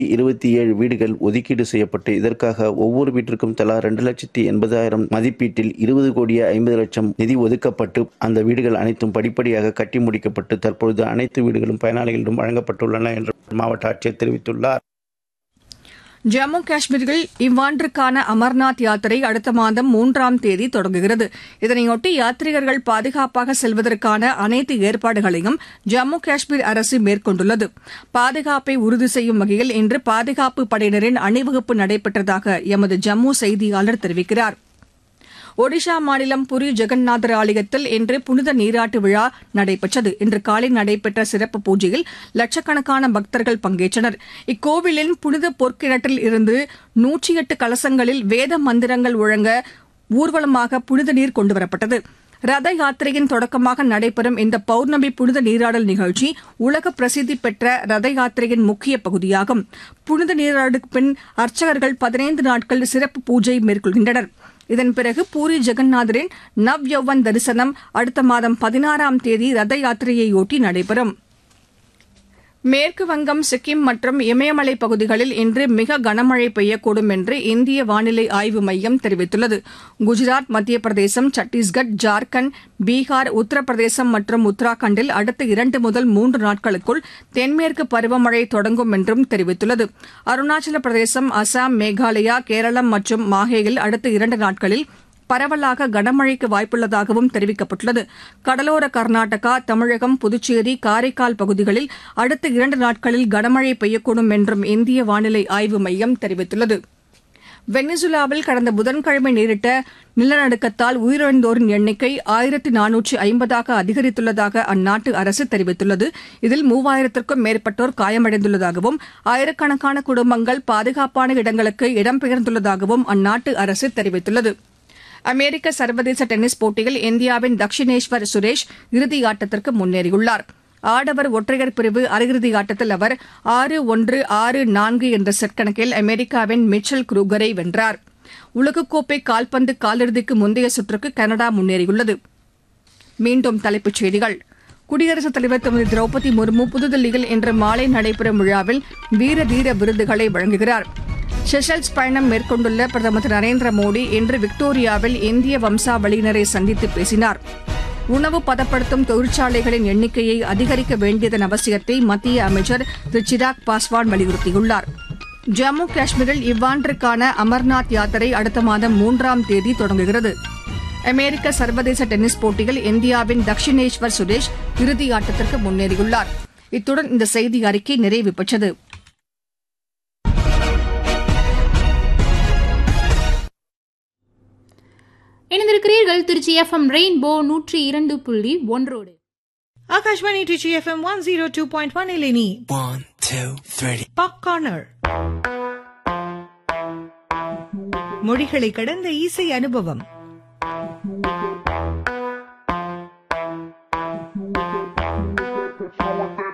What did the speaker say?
இருபத்தி ஏழு வீடுகள் ஒதுக்கீடு செய்யப்பட்டு இதற்காக ஒவ்வொரு வீட்டிற்கும் தலா இரண்டு லட்சத்தி எண்பதாயிரம் மதிப்பீட்டில் இருபது கோடியே ஐம்பது லட்சம் நிதி ஒதுக்கப்பட்டு அந்த வீடுகள் அனைத்தும் படிப்படியாக கட்டி முடிக்கப்பட்டு தற்பொழுது அனைத்து வீடுகளும் பயனாளிகளிடம் வழங்கப்பட்டுள்ளன என்று மாவட்ட ஆட்சியர் தெரிவித்துள்ளார் ஜம்மு காஷ்மீரில் இவ்வாண்டிற்கான அமர்நாத் யாத்திரை அடுத்த மாதம் மூன்றாம் தேதி தொடங்குகிறது இதனையொட்டி யாத்ரீகர்கள் பாதுகாப்பாக செல்வதற்கான அனைத்து ஏற்பாடுகளையும் ஜம்மு காஷ்மீர் அரசு மேற்கொண்டுள்ளது பாதுகாப்பை உறுதி செய்யும் வகையில் இன்று பாதுகாப்பு படையினரின் அணிவகுப்பு நடைபெற்றதாக எமது ஜம்மு செய்தியாளர் தெரிவிக்கிறார் ஒடிஷா மாநிலம் புரி ஜெகந்நாதர் ஆலயத்தில் இன்று புனித நீராட்டு விழா நடைபெற்றது இன்று காலை நடைபெற்ற சிறப்பு பூஜையில் லட்சக்கணக்கான பக்தர்கள் பங்கேற்றனர் இக்கோவிலின் புனித பொற்கிணற்றில் இருந்து நூற்றி எட்டு கலசங்களில் வேத மந்திரங்கள் ஒழங்க ஊர்வலமாக புனித நீர் கொண்டுவரப்பட்டது ரத யாத்திரையின் தொடக்கமாக நடைபெறும் இந்த பௌர்ணமி புனித நீராடல் நிகழ்ச்சி உலக பிரசித்தி பெற்ற ரத யாத்திரையின் முக்கிய பகுதியாகும் புனித நீராடலுக்கு பின் அர்ச்சகர்கள் பதினைந்து நாட்கள் சிறப்பு பூஜை மேற்கொள்கின்றனர் இதன் பிறகு பூரி ஜெகந்நாதரின் நவ் யௌவன் தரிசனம் அடுத்த மாதம் பதினாறாம் தேதி ரத யாத்திரையையொட்டி நடைபெறும் மேற்கு வங்கம் சிக்கிம் மற்றும் இமயமலை பகுதிகளில் இன்று மிக கனமழை பெய்யக்கூடும் என்று இந்திய வானிலை ஆய்வு மையம் தெரிவித்துள்ளது குஜராத் மத்திய பிரதேசம் சத்தீஸ்கர் ஜார்க்கண்ட் பீகார் உத்தரப்பிரதேசம் மற்றும் உத்தராகண்டில் அடுத்த இரண்டு முதல் மூன்று நாட்களுக்குள் தென்மேற்கு பருவமழை தொடங்கும் என்றும் தெரிவித்துள்ளது அருணாச்சல பிரதேசம் அசாம் மேகாலயா கேரளம் மற்றும் மாஹேயில் அடுத்த இரண்டு நாட்களில் பரவலாக கனமழைக்கு வாய்ப்புள்ளதாகவும் தெரிவிக்கப்பட்டுள்ளது கடலோர கர்நாடகா தமிழகம் புதுச்சேரி காரைக்கால் பகுதிகளில் அடுத்த இரண்டு நாட்களில் கனமழை பெய்யக்கூடும் என்றும் இந்திய வானிலை ஆய்வு மையம் தெரிவித்துள்ளது வெனிசுலாவில் கடந்த புதன்கிழமை நேரிட்ட நிலநடுக்கத்தால் உயிரிழந்தோரின் எண்ணிக்கை ஆயிரத்தி நானூற்றி ஐம்பதாக அதிகரித்துள்ளதாக அந்நாட்டு அரசு தெரிவித்துள்ளது இதில் மூவாயிரத்திற்கும் மேற்பட்டோர் காயமடைந்துள்ளதாகவும் ஆயிரக்கணக்கான குடும்பங்கள் பாதுகாப்பான இடங்களுக்கு இடம்பெயர்ந்துள்ளதாகவும் அந்நாட்டு அரசு தெரிவித்துள்ளது அமெரிக்க சர்வதேச டென்னிஸ் போட்டியில் இந்தியாவின் தக்ஷினேஸ்வர் சுரேஷ் இறுதியாட்டத்திற்கு முன்னேறியுள்ளார் ஆடவர் ஒற்றையர் பிரிவு அரையிறுதி ஆட்டத்தில் அவர் ஆறு ஒன்று ஆறு நான்கு என்ற செட் கணக்கில் அமெரிக்காவின் மிச்சல் குரூகரை வென்றார் உலகக்கோப்பை கால்பந்து காலிறுதிக்கு முந்தைய சுற்றுக்கு கனடா முன்னேறியுள்ளது மீண்டும் தலைப்புச் செய்திகள் குடியரசுத் தலைவர் திருமதி திரௌபதி முர்மு புதுதில்லியில் இன்று மாலை நடைபெறும் விழாவில் வீர தீர விருதுகளை வழங்குகிறார் செஷல்ஸ் பயணம் மேற்கொண்டுள்ள பிரதமர் திரு நரேந்திர மோடி இன்று விக்டோரியாவில் இந்திய வம்சாவளியினரை சந்தித்து பேசினார் உணவு பதப்படுத்தும் தொழிற்சாலைகளின் எண்ணிக்கையை அதிகரிக்க வேண்டியதன் அவசியத்தை மத்திய அமைச்சர் திரு சிராக் பாஸ்வான் வலியுறுத்தியுள்ளார் ஜம்மு காஷ்மீரில் இவ்வாண்டிற்கான அமர்நாத் யாத்திரை அடுத்த மாதம் மூன்றாம் தேதி தொடங்குகிறது அமெரிக்க சர்வதேச டென்னிஸ் போட்டியில் இந்தியாவின் தக்ஷினேஸ்வர் சுரேஷ் இறுதி ஆட்டத்திற்கு முன்னேறியுள்ளார் இத்துடன் இந்த செய்தி அறிக்கை நிறைவு பெற்றது இணைந்திருக்கிறீர்கள் திருச்சி எஃப்எம் ரெயின்போ நூற்றி இரண்டு புள்ளி ஒன்றோடு Akashvani Trichy FM one zero two point one ಇಲ್ಲಿ ನೀ One, two, three. Pop corner மொழிகளை கடந்த இசை அனுபவம் Thank you.